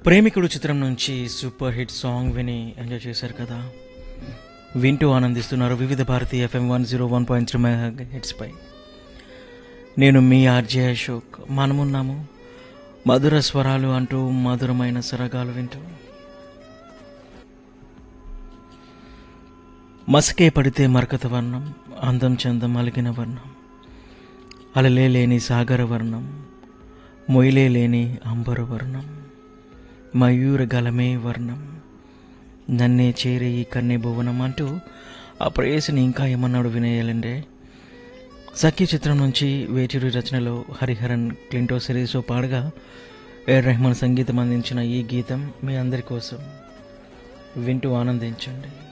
ప్రేమికుడు చిత్రం నుంచి సూపర్ హిట్ సాంగ్ విని ఎంజాయ్ చేశారు కదా వింటూ ఆనందిస్తున్నారు Vividh Bharati FM one zero one point three mega హిట్స్పై నేను మీ ఆర్జే అశోక్ మనమున్నాము మధుర స్వరాలు అంటూ మధురమైన సరగాలు వింటూ మసకే పడితే మరకత వర్ణం అందం చందం అలిగిన వర్ణం అలలే లేని సాగర వర్ణం మొయిలే లేని అంబర వర్ణం మయూర గలమే వర్ణం నన్నే చేరే ఈ కన్నే భువనం అంటూ ఆ ప్రేయసిని ఇంకా ఏమన్నాడు వినేయాలంటే సఖీ చిత్రం నుంచి వేటూరి రచనలో హరిహరన్ క్లింటో సిరీస్లో పాడగా ఏ రెహమాన్ సంగీతం అందించిన ఈ గీతం మీ అందరి కోసం వింటూ ఆనందించండి